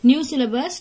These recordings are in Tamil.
New syllabus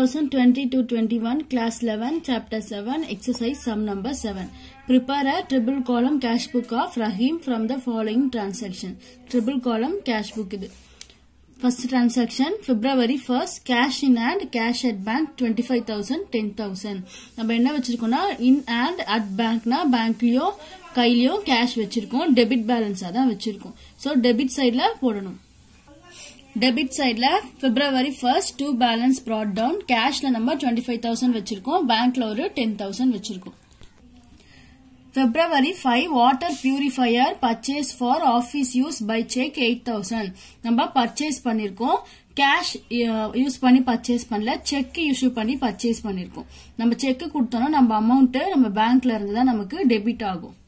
2020-21 class 11 chapter 7 exercise sum number 7. Prepare a triple column cash book of Rahim from the following transaction. Triple column cash book இது. First transaction February 1st cash in hand cash at bank 25000 10000 நம்ம என்ன வச்சிருக்கோம்னா in and at bankனா பேங்க்லயோ கையிலயோ கேஷ் வச்சிருக்கோம் டெபிட் பேலன்ஸா தான் வச்சிருக்கோம் சோ டெபிட் சைடுல போடணும் டெபிட் சைட்ல February first to balance brought down கேஷ்ல நம்ம டுவெண்ட்டி ஃபைவ் தௌசண்ட் வச்சிருக்கோம் பேங்க்ல ஒரு டென் தௌசண்ட் வச்சிருக்கோம் February five water purifier purchase for office use by cheque eight thousand நம்ம பர்ச்சேஸ் பண்ணிருக்கோம் கேஷ் யூஸ் பண்ணி பர்ச்சேஸ் பண்ணல செக் இஷ்யூ பண்ணி பர்ச்சேஸ் பண்ணிருக்கோம் நம்ம செக் கொடுத்தோம்னா நம்ம அமௌண்ட் நம்ம பேங்க்ல இருந்து தான் நமக்கு டெபிட் ஆகும்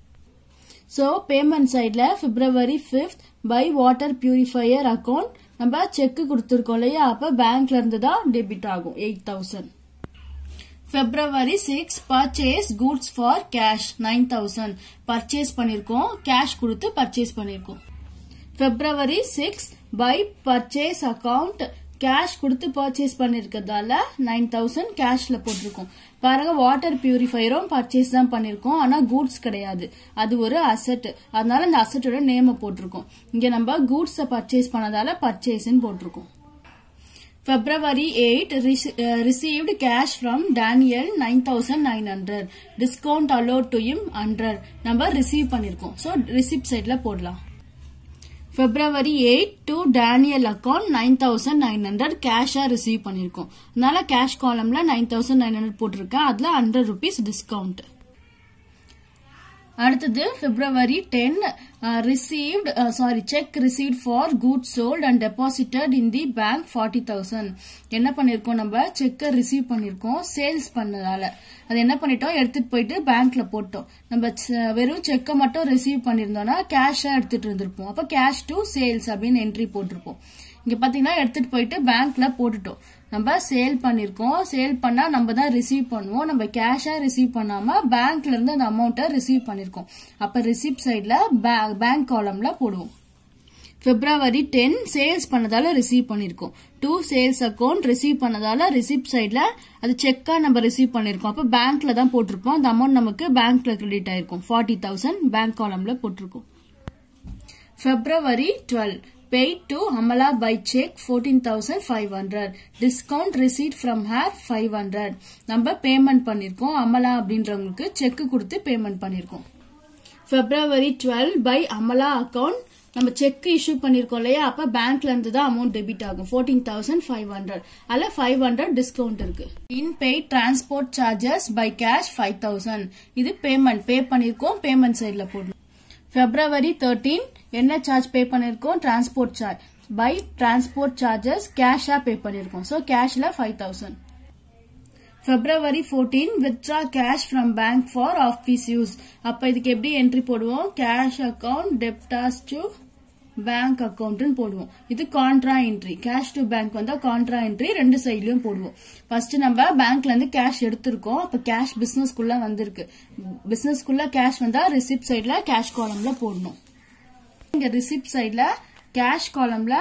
ஸோ பேமெண்ட் சைட்ல February fifth by water purifier account நம்ம செக் கொடுத்துருக்கோம் இல்லையா அப்ப பேங்க்ல இருந்து தான் டெபிட் ஆகும் eight thousand February six purchase goods for cash nine thousand purchase பண்ணிருக்கோம் கேஷ் கொடுத்து பர்ச்சேஸ் பண்ணிருக்கோம் February six by purchase account cash கொடுத்து பர்ச்சேஸ் பண்ணிருக்கிறதால நைன் தௌசண்ட் கேஷ்ல போட்டிருக்கோம் பாருங்க வாட்டர் பியூரிஃபையரும் பர்ச்சேஸ் தான் பண்ணிருக்கோம் ஆனா கூட்ஸ் கிடையாது அது ஒரு அசெட் அதனால அந்த அசெட்டோட நேம போட்டிருக்கோம் இங்க நம்ம கூட்ஸ பர்ச்சேஸ் பண்ணதால பர்ச்சேஸ்ன்னு போட்டிருக்கோம் February 8 uh, received cash from Daniel 9900 discount allowed to him 100 நம்ம ரிசீவ் பண்ணிருக்கோம் சோ ரிசிப்ட் சைட்ல போடலாம் February eight to Daniel account nine thousand nine hundred கேஷா ரிசீவ் பண்ணிருக்கோம் அதனால கேஷ் காலம்ல நைன் தௌசண்ட் நைன் ஹண்ட்ரட் போட்டிருக்கேன் அதுல ஹண்ட்ரட் ருபீஸ் டிஸ்கவுண்ட் அடுத்தது February ten received sorry cheque received for good sold and deposited in the bank forty thousand என்ன பண்ணிருக்கோம் நம்ம செக்கை ரிசீவ் பண்ணிருக்கோம் சேல்ஸ் பண்ணதால அது என்ன பண்ணிட்டோம் எடுத்துட்டு போயிட்டு பேங்க்ல போட்டோம் நம்ம வெறும் செக்கை மட்டும் ரிசீவ் பண்ணிருந்தோம்னா கேஷா எடுத்துட்டு இருந்திருப்போம் அப்ப கேஷ் டு சேல்ஸ் அப்படின்னு என்ட்ரி போட்டிருப்போம் இங்க பாத்தீங்கன்னா எடுத்துட்டு போயிட்டு பேங்க்ல போட்டுட்டோம் நம்ம சேல் பண்ணிருக்கோம் சேல் பண்ணா நம்ம தான் ரிசீவ் பண்ணுவோம் நம்ம கேஷா ரிசீவ் பண்ணாம பேங்க்ல இருந்து அந்த அமௌண்ட்டை ரிசீவ் பண்ணிருக்கோம் அப்ப ரிசிப்ட் சைட்ல பேங்க் காலம்ல போடுவோம் பிப்ரவரி டென் சேல்ஸ் பண்ணதால ரிசீவ் பண்ணிருக்கோம் டூ சேல்ஸ் அக்கௌண்ட் ரிசீவ் பண்ணதால ரிசிப்ட் சைட்ல அது செக்கா நம்ம ரிசீவ் பண்ணிருக்கோம் அப்ப பேங்க்ல தான் போட்டிருப்போம் அந்த அமௌண்ட் நமக்கு பேங்க்ல கிரெடிட் ஆயிருக்கும் ஃபார்ட்டி தௌசண்ட் பேங்க் காலம்ல போட்டிருக்கோம் February twelve paid to Amala by check 14,500 discount receipt from her 500 நம்ம பேமெண்ட் பண்ணிருக்கோம் அமலா அப்படின்றவங்களுக்கு செக் கொடுத்து பேமெண்ட் பண்ணிருக்கோம் February twelve by Amala account நம்ம செக் இஷ்யூ பண்ணிருக்கோம் இல்லையா அப்ப பேங்க்ல இருந்து தான் அமௌண்ட் டெபிட் ஆகும் ஃபோர்டீன் தௌசண்ட் ஃபைவ் ஹண்ட்ரட் அதுல ஃபைவ் ஹண்ட்ரட் டிஸ்கவுண்ட் இருக்கு in pay transport charges by cash five thousand இது பேமெண்ட் பே பண்ணிருக்கோம் பேமெண்ட் சைட்ல போடணும் பிப்ரவரி தேர்ட்டீன் என்ன சார்ஜ் பே பண்ணிருக்கோம் transport charge by transport charges கேஷா பே பண்ணிருக்கோம் ஸோ கேஷ்ல five thousand February fourteen withdraw cash from bank for office use அப்ப இதுக்கு எப்படி என்ட்ரி போடுவோம் cash account debtors to bank அக்கௌண்ட்னு போடுவோம் இது contra entry cash to bank வந்தா கான்ட்ரா என்ட்ரி ரெண்டு சைட்லயும் போடுவோம் ஃபர்ஸ்ட் நம்ம பேங்க்ல இருந்து கேஷ் எடுத்திருக்கோம் அப்ப கேஷ் பிசினஸ்க்குள்ள வந்திருக்கு பிசினஸ்க்குள்ள கேஷ் வந்தா ரிசிப்ட் சைட்ல கேஷ் காலம்ல போடணும் இங்க ரிசிப்ட் சைட்ல கேஷ் காலம்ல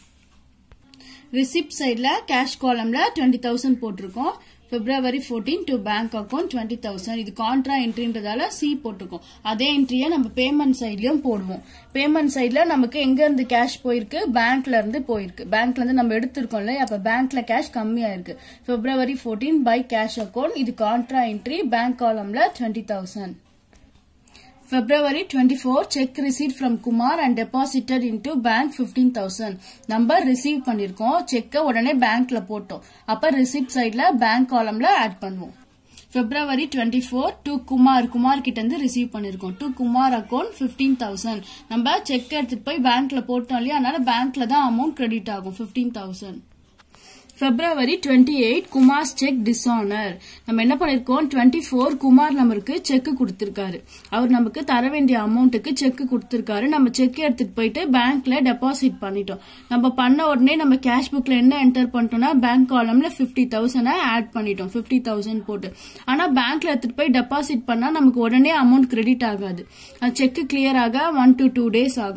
ரிசிப்ட் சைட்ல கேஷ் காலம்ல டுவெண்ட்டி தௌசண்ட் போட்டிருக்கோம் February fourteen to bank account twenty thousand இது கான்ட்ரா என்ட்ரின்றதால சி போட்டிருக்கோம் அதே என்ட்ரியை நம்ம பேமெண்ட் சைட்லயும் போடுவோம் பேமெண்ட் சைட்ல நமக்கு எங்க இருந்து கேஷ் போயிருக்கு பேங்க்ல இருந்து போயிருக்கு பேங்க்ல இருந்து நம்ம எடுத்திருக்கோம்ல அப்ப பேங்க்ல கேஷ் கம்மியா இருக்கு February fourteen by cash account இது கான்ட்ரா என்ட்ரி பேங்க் காலம்ல twenty thousand February 24 check received from Kumar and deposited into bank 15000 number receive பண்ணிருக்கோம் செக்க உடனே பேங்க்ல போட்டோம் அப்ப ரிசிப்ட் சைட்ல பேங்க் காலம்ல ஆட் பண்ணுவோம் February twenty four to Kumar Kumar கிட்ட இருந்து ரிசீவ் பண்ணிருக்கோம் to Kumar account fifteen thousand நம்ம செக் எடுத்துட்டு போய் பேங்க்ல போட்டோம் இல்லையா அதனால பேங்க்ல தான் அமௌண்ட் கிரெடிட் ஆகும் fifteen thousand February twenty eight Kumar's cheque dishonour நம்ம என்ன பண்ணிருக்கோம் டுவெண்ட்டி ஃபோர் குமார் நம்மளுக்கு செக் கொடுத்திருக்காரு அவர் நமக்கு தர வேண்டிய அமௌண்ட்டுக்கு செக் கொடுத்திருக்காரு நம்ம செக் எடுத்துட்டு போயிட்டு பேங்க்ல டெபாசிட் பண்ணிட்டோம் நம்ம பண்ண உடனே நம்ம கேஷ் புக்ல என்ன என்டர் பண்ணிட்டோம்னா பேங்க் காலம்ல பிப்டி தௌசண்ட் ஆட் பண்ணிட்டோம் பிப்டி தௌசண்ட் போட்டு ஆனா பேங்க்ல எடுத்துட்டு போய் டெபாசிட் பண்ணா நமக்கு உடனே அமௌண்ட் கிரெடிட் ஆகாது செக் கிளியர் ஆக ஒன் டு டூ டேஸ் ஆகும்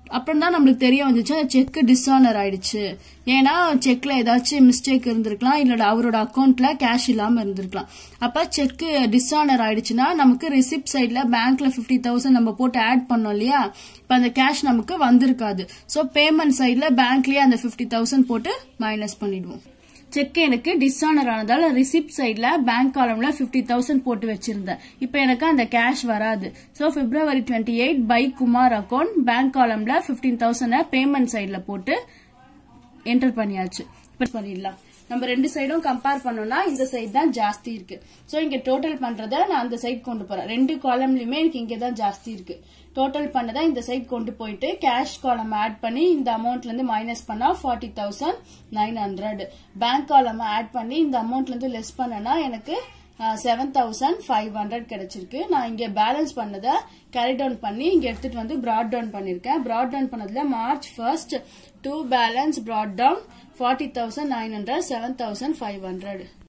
அப்புறம் தான் நம்மளுக்கு தெரிய வந்துச்சு அந்த செக் டிஸ்ஆனர் ஆயிடுச்சு ஏன்னா செக்ல ஏதாச்சும் மிஸ்டேக் இருந்திருக்கலாம் இல்ல அவரோட அக்கௌண்ட்ல கேஷ் இல்லாம இருந்திருக்கலாம் அப்ப செக் டிஸ்ஆனர் ஆயிடுச்சுன்னா நமக்கு ரிசிப்ட் சைட்ல பேங்க்ல பிப்டி தௌசண்ட் நம்ம போட்டு ஆட் பண்ணோம் இல்லையா இப்ப அந்த கேஷ் நமக்கு வந்திருக்காது சோ பேமெண்ட் சைட்ல பேங்க்லயே அந்த பிப்டி தௌசண்ட் போட்டு மைனஸ் பண்ணிடுவோம் செக் எனக்கு டிஸ்ஆனர் ஆனதால ரிசிப்ட் சைட்ல பேங்க் காலம்ல பிப்டி தௌசண்ட் போட்டு வச்சிருந்தேன் இப்போ எனக்கு அந்த கேஷ் வராது so February twenty eight by Kumar account bank காலம்ல பிப்டீன் தௌசண்ட் பேமெண்ட் சைட்ல போட்டு என்டர் பண்ணியாச்சு இப்போ பண்ணிடலாம் நம்ம ரெண்டு சைடும் கம்பேர் பண்ணோம்னா இந்த சைடு தான் ஜாஸ்தி இருக்கு ஸோ இங்க டோட்டல் பண்றத நான் அந்த சைடு கொண்டு போறேன் ரெண்டு காலம்லயுமே எனக்கு இங்க தான் ஜாஸ்தி இருக்கு டோட்டல் பண்ணதை இந்த சைடு கொண்டு போயிட்டு கேஷ் காலம் ஆட் பண்ணி இந்த அமௌண்ட்ல இருந்து மைனஸ் பண்ணா forty thousand nine hundred bank column add பண்ணி இந்த அமௌண்ட்ல இருந்து லெஸ் பண்ணனா எனக்கு செவன் தௌசண்ட் ஃபைவ் ஹண்ட்ரட் கிடைச்சிருக்கு நான் இங்க பேலன்ஸ் பண்ணதை கேரி டவுன் பண்ணி இங்க எடுத்துட்டு வந்து ப்ராட் டவுன் பண்ணிருக்கேன் ப்ராட் டவுன் பண்ணதுல March first to balance brought down forty thousand nine hundred seven thousand five hundred